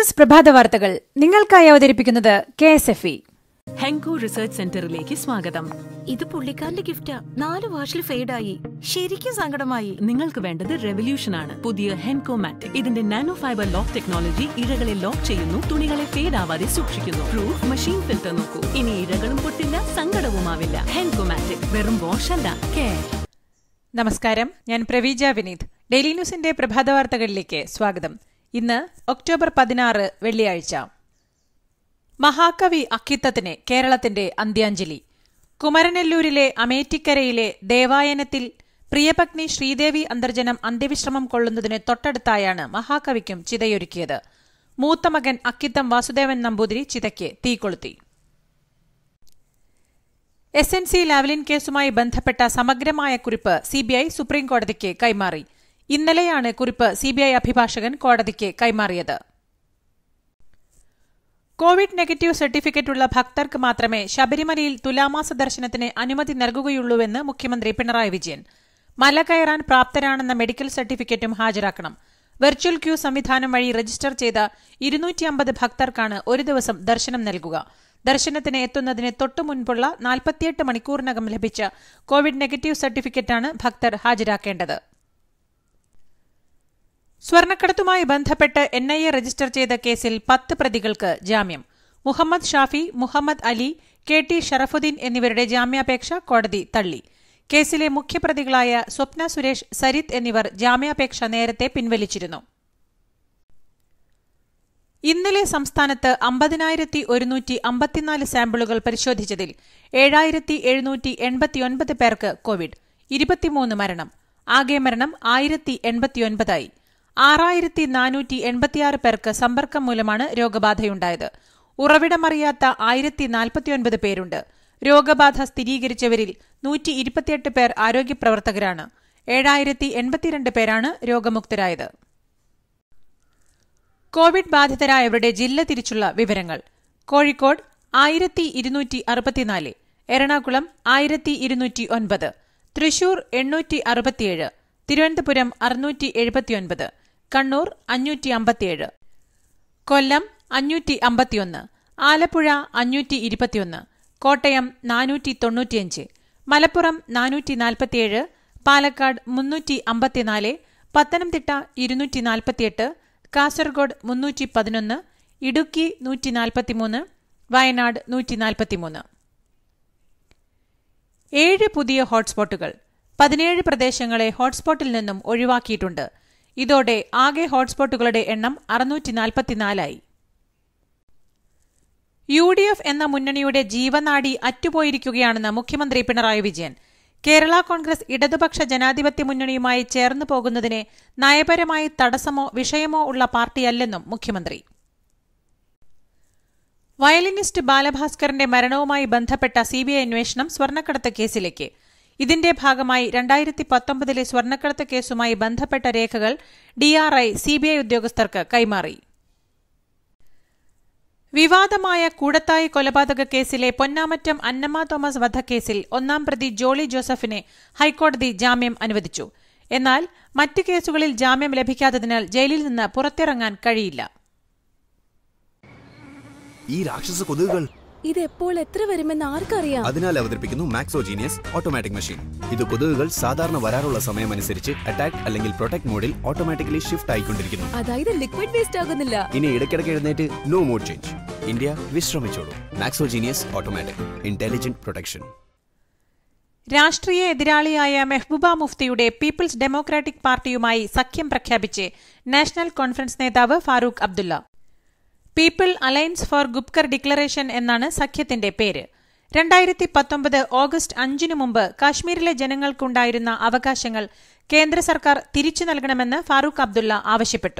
news പ്രഭാത വാർത്തകൾ നിങ്ങൾക്കായി അവതരിപ്പിക്കുന്നത് K S F E Henko research സെന്ററിലേക്ക് സ്വാഗതം ഇത് പുള്ളിക്കാരന്റെ ഗിഫ്റ്റാ നാല് വാഷിൽ ഫെയ്ഡായി ശരിക്കും സങ്കടമായി നിങ്ങൾക്ക് വേണ്ടത് റെവല്യൂഷൻ ആണ് പുതിയ ഹെൻകോ മാറ്റിക് ഇതിന്റെ നാനോ ഫൈബർ ലോക്ക് ടെക്നോളജി ഇഴകളെ ലോക്ക് ചെയ്യുന്നു തുണികളെ ഫേഡ് ആവാതെ സൂക്ഷിക്കുന്നു പ്രൂഫ് മെഷീൻ ഫിൽറ്റർ നോക്കൂ ഇനി ഇഴകളും പൊട്ടില്ല സങ്കടവുമാവില്ല ഹെൻകോ മാറ്റിക് വെറും വാഷ് അല്ല കെയർ നമസ്കാരം ഞാൻ പ്രവീജ വിനീത് ഡെയിലി ന്യൂസിന്റെ പ്രഭാത വാർത്തകളിലേക്ക് സ്വാഗതം ഇന്ന് ഒക്ടോബർ പതിനാറ് വെള്ളിയാഴ്ച മഹാകവി അക്കിത്തത്തിന് കേരളത്തിന്റെ അന്ത്യാഞ്ജലി കുമരനെല്ലൂരിലെ അമേറ്റിക്കരയിലെ ദേവായനത്തിൽ പ്രിയപത്നി ശ്രീദേവി അന്തർജനം അന്ത്യവിശ്രമം കൊള്ളുന്നതിന് തൊട്ടടുത്തായാണ് മഹാകവിക്കും ചിതയൊരുക്കിയത് മൂത്ത മകൻ അക്കിത്തം വാസുദേവൻ നമ്പൂതിരി ചിതയ്ക്ക് തീകൊളുത്തി എസ് എൻ സി ലാവ്ലിൻ കേസുമായി ബന്ധപ്പെട്ട സമഗ്രമായ കുറിപ്പ് സിബിഐ സുപ്രീംകോടതിക്ക് കൈമാറി ഇന്നലെയാണ് കുറിപ്പ് സിബിഐ അഭിഭാഷകൻ കോടതിക്ക് കൈമാറിയത് കോവിഡ് നെഗറ്റീവ് സർട്ടിഫിക്കറ്റുള്ള ഭക്തർക്ക് മാത്രമേ ശബരിമലയിൽ തുലാമാസ ദർശനത്തിന് അനുമതി നൽകുകയുള്ളൂവെന്ന് മുഖ്യമന്ത്രി പിണറായി വിജയൻ മല കയറാൻ പ്രാപ്തരാണെന്ന മെഡിക്കൽ സർട്ടിഫിക്കറ്റും ഹാജരാക്കണം വെർച്വൽ ക്യൂ സംവിധാനം വഴി രജിസ്റ്റർ ചെയ്ത ഇരുന്നൂറ്റി അമ്പത് ഭക്തർക്കാണ് ഒരു ദിവസം ദർശനം നൽകുക ദർശനത്തിന് എത്തുന്നതിന് തൊട്ടു മുൻപുള്ള നാൽപ്പത്തിയെട്ട് മണിക്കൂറിനകം ലഭിച്ച കോവിഡ് നെഗറ്റീവ് സർട്ടിഫിക്കറ്റാണ് ഭക്തർ ഹാജരാക്കേണ്ടത് സ്വർണ്ണക്കടത്തുമായി ബന്ധപ്പെട്ട് എൻ ഐ എ രജിസ്റ്റർ ചെയ്ത കേസിൽ പത്ത് പ്രതികൾക്ക് ജാമ്യം മുഹമ്മദ് ഷാഫി മുഹമ്മദ് അലി കെ ടി ഷറഫുദ്ദീൻ എന്നിവരുടെ ജാമ്യാപേക്ഷ കോടതി തള്ളി കേസിലെ മുഖ്യപ്രതികളായ സ്വപ്ന സുരേഷ് സരിത് എന്നിവർ ജാമ്യാപേക്ഷ നേരത്തെ പിൻവലിച്ചിരുന്നു ഇന്നലെ സംസ്ഥാനത്ത് അമ്പതിനായിരത്തി ഒരുന്നൂറ്റി അമ്പത്തിനാല് സാമ്പിളുകൾ പരിശോധിച്ചതിൽ ഏഴായിരത്തി എഴുന്നൂറ്റി എൺപത്തിയൊൻപത് പേർക്ക് കോവിഡ് ഇരുപത്തിമൂന്ന് മരണം ആകെ മരണം ആയിരത്തി എൺപത്തിയൊൻപതായി ആറായിരത്തി നാനൂറ്റി എൺപത്തിയാറ് പേർക്ക് സമ്പർക്കം മൂലമാണ് രോഗബാധയുണ്ടായത് ഉറവിടമറിയാത്ത ആയിരത്തി നാൽപ്പത്തിയൊൻപത് പേരുണ്ട് രോഗബാധ സ്ഥിരീകരിച്ചവരിൽ നൂറ്റി ഇരുപത്തിയെട്ട് പേർ ആരോഗ്യപ്രവർത്തകരാണ് ഏഴായിരത്തി എൺപത്തിരണ്ട് പേരാണ് രോഗമുക്തരായത് കോവിഡ് ബാധിതരായവരുടെ ജില്ല തിരിച്ചുള്ള വിവരങ്ങൾ കോഴിക്കോട് ആയിരത്തി ഇരുന്നൂറ്റി അറുപത്തിനാല് എറണാകുളം ആയിരത്തി ഇരുന്നൂറ്റി ഒൻപത് തൃശൂർ എണ്ണൂറ്റി അറുപത്തിയേഴ് തിരുവനന്തപുരം അറുന്നൂറ്റി എഴുപത്തിയൊൻപത് കണ്ണൂർ അഞ്ഞൂറ്റി അമ്പത്തിയേഴ് കൊല്ലം അഞ്ഞൂറ്റി അമ്പത്തിയൊന്ന് ആലപ്പുഴ അഞ്ഞൂറ്റി ഇരുപത്തിയൊന്ന് കോട്ടയം നാനൂറ്റി തൊണ്ണൂറ്റിയഞ്ച് മലപ്പുറം നാനൂറ്റി നാൽപ്പത്തിയേഴ് പാലക്കാട് മുന്നൂറ്റി അമ്പത്തിനാല് പത്തനംതിട്ട ഇരുന്നൂറ്റി നാൽപ്പത്തിയെട്ട് കാസർഗോഡ് മുന്നൂറ്റി പതിനൊന്ന് ഇടുക്കി നൂറ്റി നാൽപ്പത്തിമൂന്ന് വയനാട് നൂറ്റി നാൽപ്പത്തിമൂന്ന് ഏഴ് പുതിയ ഹോട്ട്സ്പോട്ടുകൾ പതിനേഴ് പ്രദേശങ്ങളെ ഹോട്ട്സ്പോട്ടിൽ നിന്നും ഒഴിവാക്കിയിട്ടുണ്ട് ഇതോടെ ആകെ ഹോട്ട്സ്പോട്ടുകളുടെ എണ്ണം അറുന്നൂറ്റി നാൽപ്പത്തിനാലായി യു ഡി എഫ് എന്ന മുന്നണിയുടെ ജീവനാടി അറ്റുപോയിരിക്കുകയാണെന്ന് മുഖ്യമന്ത്രി പിണറായി വിജയൻ കേരള കോൺഗ്രസ് ഇടതുപക്ഷ ജനാധിപത്യ മുന്നണിയുമായി ചേർന്നു പോകുന്നതിന് നയപരമായി തടസ്സമോ വിഷയമോ ഉള്ള പാർട്ടിയല്ലെന്നും മുഖ്യമന്ത്രി വയലിനിസ്റ്റ് ബാലഭാസ്കറിന്റെ മരണവുമായി ബന്ധപ്പെട്ട സിബിഐ അന്വേഷണം സ്വർണ്ണക്കടത്ത് കേസിലേക്ക് ഇതിന്റെ ഭാഗമായി രണ്ടായിരത്തി പത്തൊമ്പതിലെ സ്വർണ്ണക്കടത്ത് കേസുമായി ബന്ധപ്പെട്ട രേഖകൾ ഡിആർഐ സിബിഐ ഉദ്യോഗസ്ഥർക്ക് കൈമാറി വിവാദമായ കൂടത്തായി കൊലപാതക കേസിലെ പൊന്നാമറ്റം അന്നമ്മ തോമസ് വധക്കേസിൽ ഒന്നാം പ്രതി ജോളി ജോസഫിന് ഹൈക്കോടതി ജാമ്യം അനുവദിച്ചു എന്നാൽ മറ്റ് കേസുകളിൽ ജാമ്യം ലഭിക്കാത്തതിനാൽ ജയിലിൽ നിന്ന് പുറത്തിറങ്ങാൻ കഴിയില്ല ഈ രാക്ഷസ കൊതുകുകൾ ഇത് എപ്പോൾ എത്ര വരുമെന്ന് ആർക്കറിയാം അതിനാൽ അവതരിപ്പിക്കുന്നു മാക്സോജീനിയസ് ഓട്ടോമാറ്റിക് മെഷീൻ ഇത് കൊതുകുകൾ സാധാരണ വരാറുള്ള സമയമനുസരിച്ച് അറ്റാക്ക് അല്ലെങ്കിൽ പ്രൊട്ടക്ട് മോഡിൽ ഓട്ടോമാറ്റിക്കലി ഷിഫ്റ്റ് ആയിക്കൊണ്ടിരിക്കുന്നു അതായത് ലിക്വിഡ് വേസ്റ്റ് ആകുന്നില്ല ഇനി ഇടയ്ക്കിടയ്ക്ക് എഴുന്നേറ്റ് നോ മോഡ് ചേഞ്ച് ഇന്ത്യ വിശ്രമിച്ചോളൂ മാക്സോജീനിയസ് ഓട്ടോമാറ്റിക് ഇന്റലിജന്റ് പ്രൊട്ടക്ഷൻ രാഷ്ട്രീയ എതിരാളിയായ മെഹ്ബൂബ മുഫ്തിയുടെ പീപ്പിൾസ് ഡെമോക്രാറ്റിക് പാർട്ടിയുമായി സഖ്യം പ്രഖ്യാപിച്ച് നാഷണൽ കോൺഫറൻസ് നേതാവ് Farooq Abdullah people alliance for Gupkar declaration എന്നാണ് സഖ്യത്തിന്റെ പേര് രണ്ടായിരത്തി പത്തൊമ്പത് ഓഗസ്റ്റ് അഞ്ചിനു മുമ്പ് കാശ്മീരിലെ ജനങ്ങൾക്കുണ്ടായിരുന്ന അവകാശങ്ങൾ കേന്ദ്ര സർക്കാർ തിരിച്ചു നൽകണമെന്ന് ഫാറൂഖ് അബ്ദുള്ള ആവശ്യപ്പെട്ടു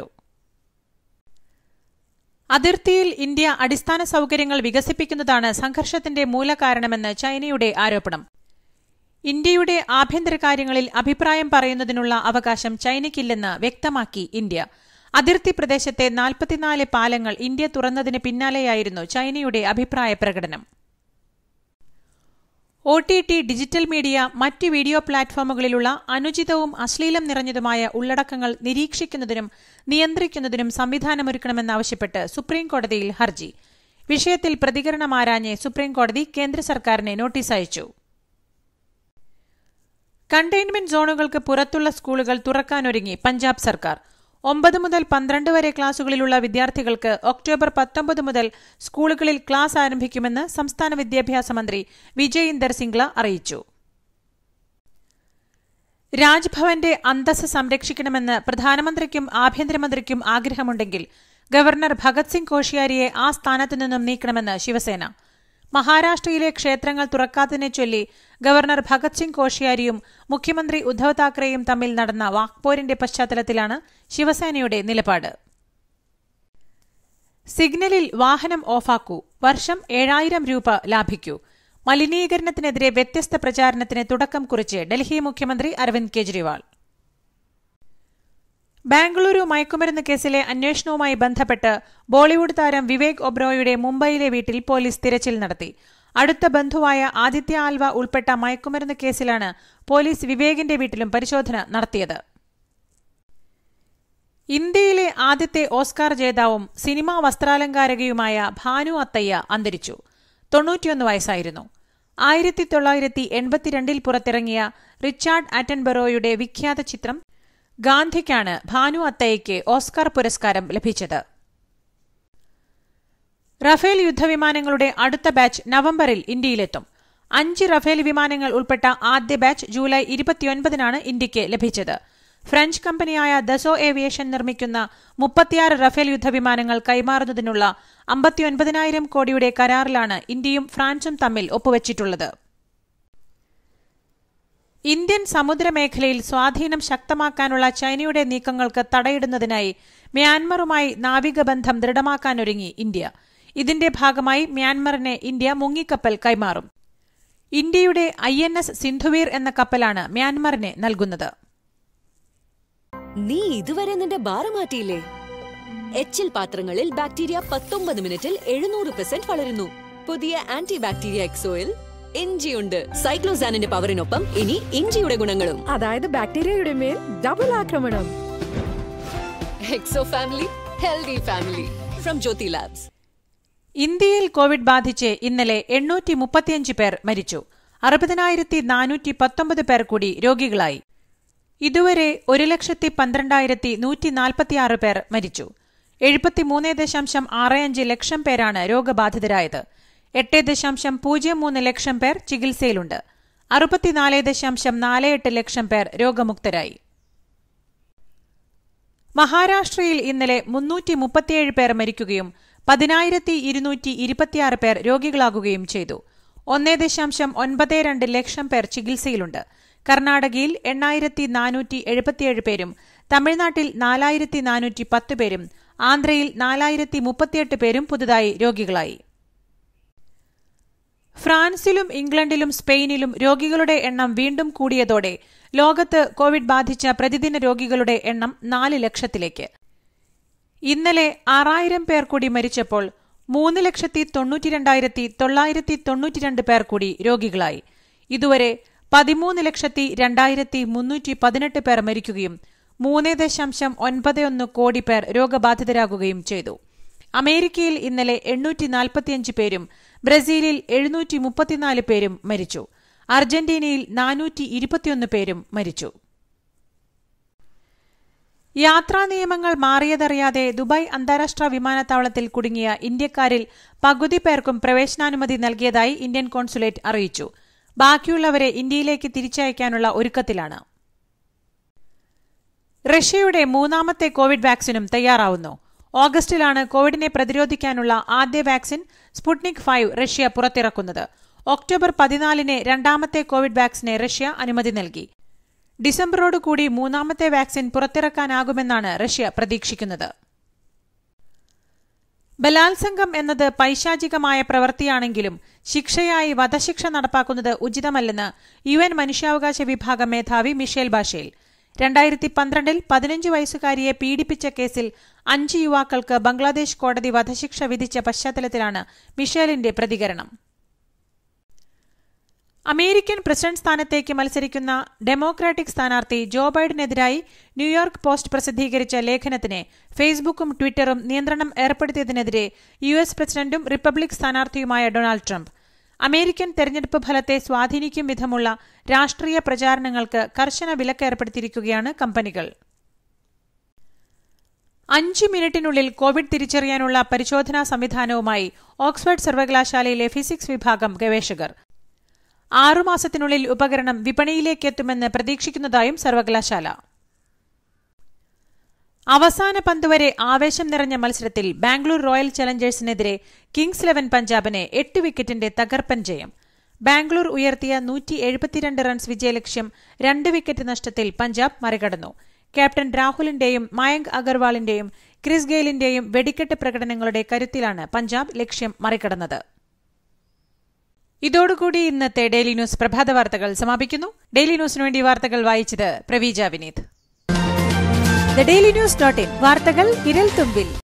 അതിർത്തിയിൽ ഇന്ത്യ അടിസ്ഥാന സൌകര്യങ്ങൾ വികസിപ്പിക്കുന്നതാണ് സംഘർഷത്തിന്റെ മൂലകാരണമെന്ന് ചൈനയുടെ ആരോപണം ഇന്ത്യയുടെ ആഭ്യന്തര കാര്യങ്ങളിൽ അഭിപ്രായം പറയുന്നതിനുള്ള അവകാശം ചൈനയ്ക്കില്ലെന്ന് വ്യക്തമാക്കി ഇന്ത്യ അതിർത്തി പ്രദേശത്തെ നാൽപ്പത്തിനാല് പാലങ്ങൾ ഇന്ത്യ തുറന്നതിന് പിന്നാലെയായിരുന്നു ചൈനയുടെ അഭിപ്രായ പ്രകടനം O T T digital media മറ്റ് വീഡിയോ പ്ലാറ്റ്ഫോമുകളിലുള്ള അനുചിതവും അശ്ലീലം നിറഞ്ഞതുമായ ഉള്ളടക്കങ്ങൾ നിരീക്ഷിക്കുന്നതിനും നിയന്ത്രിക്കുന്നതിനും സംവിധാനമൊരുക്കണമെന്നാവശ്യപ്പെട്ട് സുപ്രീംകോടതിയിൽ ഹർജി വിഷയത്തിൽ പ്രതികരണമാരാഞ്ഞ് സുപ്രീംകോടതി കേന്ദ്ര സർക്കാരിനെ നോട്ടീസ് അയച്ചു കണ്ടെയ്ൻമെന്റ് സോണുകൾക്ക് പുറത്തുള്ള സ്കൂളുകൾ തുറക്കാനൊരുങ്ങി പഞ്ചാബ് സർക്കാർ ഒമ്പത് മുതൽ പന്ത്രണ്ട് വരെ ക്ലാസുകളിലുള്ള വിദ്യാർത്ഥികൾക്ക് ഒക്ടോബർ പത്തൊമ്പത് മുതൽ സ്കൂളുകളിൽ ക്ലാസ് ആരംഭിക്കുമെന്ന് സംസ്ഥാന വിദ്യാഭ്യാസ മന്ത്രി വിജയ് ഇന്ദർ സിംഗ്ല അറിയിച്ചു രാജ്ഭവന്റെ അന്തസ് സംരക്ഷിക്കണമെന്ന് പ്രധാനമന്ത്രിക്കും ആഭ്യന്തരമന്ത്രിക്കും ആഗ്രഹമുണ്ടെങ്കിൽ ഗവർണർ ഭഗത് സിംഗ് കോഷിയാരിയെ ആ സ്ഥാനത്തു നിന്നും നീക്കണമെന്ന് ശിവസേന മഹാരാഷ്ട്രയിലെ ക്ഷേത്രങ്ങൾ തുറക്കാത്തതിനെ ചൊല്ലി ഗവർണർ ഭഗത് സിംഗ് കോഷിയാരിയും മുഖ്യമന്ത്രി ഉദ്ധവ് താക്കറെയും തമ്മിൽ നടന്ന വാക്പോരിന്റെ പശ്ചാത്തലത്തിലാണ് ശിവസേനയുടെ നിലപാട് സിഗ്നലിൽ വാഹനം ഓഫാക്കൂ വർഷം ഏഴായിരം രൂപ ലാഭിക്കൂ മലിനീകരണത്തിനെതിരെ വ്യത്യസ്ത പ്രചാരണത്തിന് തുടക്കം കുറിച്ച് ഡൽഹി മുഖ്യമന്ത്രി അരവിന്ദ് കെജ്രിവാൾ ബാംഗ്ലൂരു മയക്കുമരുന്ന് കേസിലെ അന്വേഷണവുമായി ബന്ധപ്പെട്ട് ബോളിവുഡ് താരം വിവേക് ഒബ്രോയുടെ മുംബൈയിലെ വീട്ടിൽ പോലീസ് തിരച്ചിൽ നടത്തി അടുത്ത ബന്ധുവായ ആദിത്യ ആൽവ ഉൾപ്പെട്ട മയക്കുമരുന്ന് കേസിലാണ് പോലീസ് വിവേകിന്റെ വീട്ടിലും പരിശോധന നടത്തിയത് ഇന്ത്യയിലെ ആദ്യത്തെ ഓസ്കാർ ജേതാവും സിനിമാ വസ്ത്രാലങ്കാരകയുമായ ഭാനു അത്തയ്യ അന്തരിച്ചു തൊണ്ണൂറ്റിയൊന്ന് വയസ്സായിരുന്നു ആയിരത്തി തൊള്ളായിരത്തി എൺപത്തിരണ്ടിൽ പുറത്തിറങ്ങിയ റിച്ചാർഡ് ആറ്റൻബറോയുടെ വിഖ്യാത ചിത്രം ഗാന്ധിക്കാണ് ഭാനു അത്തയ്യയ്ക്ക് ഓസ്കാർ പുരസ്കാരം ലഭിച്ചത് റഫേൽ യുദ്ധവിമാനങ്ങളുടെ അടുത്ത ബാച്ച് നവംബറിൽ ഇന്ത്യയിലെത്തും അഞ്ച് റഫേൽ വിമാനങ്ങൾ ഉൾപ്പെട്ട ആദ്യ ബാച്ച് ജൂലൈ ഇരുപത്തിയൊൻപതിനാണ് ഇന്ത്യയ്ക്ക് ലഭിച്ചത് ഫ്രഞ്ച് കമ്പനിയായ ദസോ ഏവിയേഷൻ നിർമ്മിക്കുന്ന മുപ്പത്തിയാറ് റഫേൽ യുദ്ധവിമാനങ്ങൾ കൈമാറുന്നതിനുള്ള അമ്പത്തിയൊൻപതിനായിരം കോടിയുടെ കരാറിലാണ് ഇന്ത്യയും ഫ്രാൻസും തമ്മിൽ ഒപ്പുവച്ചിട്ടുള്ളത് ഇന്ത്യൻ സമുദ്രമേഖലയിൽ സ്വാധീനം ശക്തമാക്കാനുള്ള ചൈനയുടെ നീക്കങ്ങൾക്ക് തടയിടുന്നതിനായി മ്യാൻമറുമായി നാവികബന്ധം ദൃഢമാക്കാനൊരുങ്ങി ഇന്ത്യ ഇതിന്റെ ഭാഗമായി മ്യാൻമറിന് ഇന്ത്യ മുങ്ങിക്കപ്പൽ കൈമാറും ഇന്ത്യയുടെ ഐ എൻ എസ് സിന്ധുവീർ എന്ന കപ്പലാണ് മ്യാൻമറിന് നൽകുന്നത് നീ ഇതുവരെ നിന്റെ ബാറ് മാറ്റിയില്ലേ എച്ചിൽ പാത്രങ്ങളിൽ ബാക്ടീരിയ പത്തൊമ്പത് മിനിറ്റിൽ എഴുന്നൂറ് പെർസെന്റ് വളരുന്നു പുതിയ ആന്റി ബാക്ടീരിയ എക്സോയിൽ ഇഞ്ചിയുണ്ട് സൈക്ലോസാനിന്റെ പവറിനൊപ്പം ഇനി ഇഞ്ചിയുടെ ഗുണങ്ങളും അതായത് ബാക്ടീരിയയുടെ മേൽ ഡബിൾ ആക്രമണം exo family healthy family from Jyothi labs ഇന്ത്യയിൽ കോവിഡ് ബാധിച്ച് ഇന്നലെ എണ്ണൂറ്റി മുപ്പത്തിയഞ്ച് പേർ മരിച്ചു അറുപതിനായിരത്തി നാനൂറ്റി പത്തൊമ്പത് പേർ കൂടി രോഗികളായി ഇതുവരെ ഒരു ലക്ഷത്തി പന്ത്രണ്ടായിരത്തി നൂറ്റി നാൽപ്പത്തിയാറ് പേർ മരിച്ചു എഴുപത്തിമൂന്ന് ദശാംശം ആറ് അഞ്ച് ലക്ഷം പേരാണ് രോഗബാധിതരായത് എട്ട് ദശാംശം പൂജ്യം മൂന്ന് ലക്ഷം പേർ ചികിത്സയിലുണ്ട് അറുപത്തിനാല് ദശാംശം നാല് എട്ട് ലക്ഷം പേർ രോഗമുക്തരായി മഹാരാഷ്ട്രയിൽ ഇന്നലെ മുന്നൂറ്റി മുപ്പത്തിയേഴ് പേർ മരിക്കുകയും പതിനായിരത്തി ഇരുന്നൂറ്റി ഇരുപത്തിയാറ് പേർ രോഗികളാകുകയും ചെയ്തു ഒന്നേ ദശാംശം ഒൻപത് രണ്ട് ലക്ഷം പേർ ചികിത്സയിലുണ്ട് കർണാടകയിൽ എണ്ണായിരത്തി നാനൂറ്റി എഴുപത്തിയേഴ് പേരും തമിഴ്നാട്ടിൽ നാലായിരത്തി നാനൂറ്റി പത്ത് പേരും ആന്ധ്രയിൽ നാലായിരത്തി മുപ്പത്തിയെട്ട് പേരും പുതുതായി രോഗികളായി ഫ്രാൻസിലും ഇംഗ്ലണ്ടിലും സ്പെയിനിലും രോഗികളുടെ എണ്ണം വീണ്ടും കൂടിയതോടെ ലോകത്ത് കോവിഡ് ബാധിച്ച പ്രതിദിന രോഗികളുടെ എണ്ണം നാല് ലക്ഷത്തിലേക്ക് ഇന്നലെ ആറായിരം പേർ കൂടി മരിച്ചപ്പോൾ മൂന്ന് ലക്ഷത്തി തൊണ്ണൂറ്റിരണ്ടായിരത്തി തൊള്ളായിരത്തി തൊണ്ണൂറ്റിരണ്ട് പേർ കൂടി രോഗികളായി ഇതുവരെ പതിമൂന്ന് ലക്ഷത്തി രണ്ടായിരത്തി മുന്നൂറ്റി പതിനെട്ട് പേർ മരിക്കുകയും മൂന്ന് ദശാംശം ഒൻപത് ഒന്ന് കോടി പേർ രോഗബാധിതരാകുകയും ചെയ്തു അമേരിക്കയിൽ ഇന്നലെ എണ്ണൂറ്റി നാൽപ്പത്തിയഞ്ച് പേരും ബ്രസീലിൽ എഴുന്നൂറ്റി മുപ്പത്തിനാല് പേരും മരിച്ചു അർജന്റീനയിൽ നാനൂറ്റി ഇരുപത്തിയൊന്ന് പേരും മരിച്ചു യാത്രാ നിയമങ്ങൾ മാറിയതറിയാതെ ദുബായ് അന്താരാഷ്ട്ര വിമാനത്താവളത്തിൽ കുടുങ്ങിയ ഇന്ത്യക്കാരിൽ പകുതി പേർക്കും പ്രവേശനാനുമതി നൽകിയതായി ഇന്ത്യൻ കോൺസുലേറ്റ് അറിയിച്ചു ബാക്കിയുള്ളവരെ ഇന്ത്യയിലേക്ക് തിരിച്ചയക്കാനുള്ള ഒരുക്കത്തിലാണ് റഷ്യയുടെ മൂന്നാമത്തെ കോവിഡ് വാക്സിനും തയ്യാറാവുന്നു ഓഗസ്റ്റിലാണ് കോവിഡിനെ പ്രതിരോധിക്കാനുള്ള ആദ്യ വാക്സിൻ സ്പുട്നിക് ഫൈവ് റഷ്യ പുറത്തിറക്കുന്നത് ഒക്ടോബർ പതിനാലിന് രണ്ടാമത്തെ കോവിഡ് വാക്സിന് റഷ്യ അനുമതി നൽകി ഡിസംബറോടുകൂടി മൂന്നാമത്തെ വാക്സിൻ പുറത്തിറക്കാനാകുമെന്നാണ് റഷ്യ പ്രതീക്ഷിക്കുന്നത് ബലാത്സംഗം എന്നത് പൈശാചികമായ പ്രവൃത്തിയാണെങ്കിലും ശിക്ഷയായി വധശിക്ഷ നടപ്പാക്കുന്നത് ഉചിതമല്ലെന്ന് യു എൻ മനുഷ്യാവകാശ വിഭാഗം മേധാവി മിഷേൽ ബാഷേൽ രണ്ടായിരത്തി പന്ത്രണ്ടിൽ പതിനഞ്ച് വയസ്സുകാരിയെ പീഡിപ്പിച്ച കേസിൽ അഞ്ച് യുവാക്കൾക്ക് ബംഗ്ലാദേശ് കോടതി വധശിക്ഷ വിധിച്ച പശ്ചാത്തലത്തിലാണ് മിഷേലിന്റെ പ്രതികരണം അമേരിക്കൻ പ്രസിഡന്റ് സ്ഥാനത്തേക്ക് മത്സരിക്കുന്ന ഡെമോക്രാറ്റിക് സ്ഥാനാർത്ഥി ജോ ബൈഡനെതിരായി ന്യൂയോർക്ക് പോസ്റ്റ് പ്രസിദ്ധീകരിച്ച ലേഖനത്തിന് ഫേസ്ബുക്കും ട്വിറ്ററും നിയന്ത്രണം ഏർപ്പെടുത്തിയതിനെതിരെ യു എസ് പ്രസിഡന്റും റിപ്പബ്ലിക് സ്ഥാനാർത്ഥിയുമായ ഡൊണാൾഡ് ട്രംപ് അമേരിക്കൻ തെരഞ്ഞെടുപ്പ് ഫലത്തെ സ്വാധീനിക്കും വിധമുള്ള രാഷ്ട്രീയ പ്രചാരണങ്ങൾക്ക് കർശന വിലക്ക് ഏർപ്പെടുത്തിയിരിക്കുകയാണ് കമ്പനികൾ അഞ്ച് മിനിറ്റിനുള്ളിൽ കോവിഡ് തിരിച്ചറിയാനുള്ള പരിശോധനാ സംവിധാനവുമായി ഓക്സ്ഫോർഡ് സർവകലാശാലയിലെ ഫിസിക്സ് വിഭാഗം ഗവേഷകർ ആറുമാസത്തിനുള്ളിൽ ഉപകരണം വിപണിയിലേക്കെത്തുമെന്ന് പ്രതീക്ഷിക്കുന്നതായും സർവകലാശാല അവസാന പന്തുവരെ ആവേശം നിറഞ്ഞ മത്സരത്തിൽ ബാംഗ്ലൂർ റോയൽ ചലഞ്ചേഴ്സിനെതിരെ കിങ്സ് ഇലവൻ പഞ്ചാബിന് എട്ട് വിക്കറ്റിന്റെ തകർപ്പൻ ജയം ബാംഗ്ലൂർ ഉയർത്തിയ നൂറ്റി എഴുപത്തിരണ്ട് റൺസ് വിജയലക്ഷ്യം രണ്ട് വിക്കറ്റ് നഷ്ടത്തിൽ പഞ്ചാബ് മറികടന്നു ക്യാപ്റ്റൻ രാഹുലിന്റെയും മയങ്ക് അഗർവാളിന്റെയും ക്രിസ് ഗെയിലിന്റെയും വെടിക്കെട്ട് പ്രകടനങ്ങളുടെ കരുത്തിലാണ് പഞ്ചാബ് ലക്ഷ്യം മറികടന്നത് ഇതോടുകൂടി ഇന്നത്തെ ഡെയിലി ന്യൂസ് പ്രഭാത വാർത്തകൾ സമാപിക്കുന്നു ഡെയിലി ന്യൂസിനു വേണ്ടി വാർത്തകൾ വായിച്ചത് Praveeja Vineeth the daily news dot in വാർത്തകൾ വിരൽ തുമ്പിൽ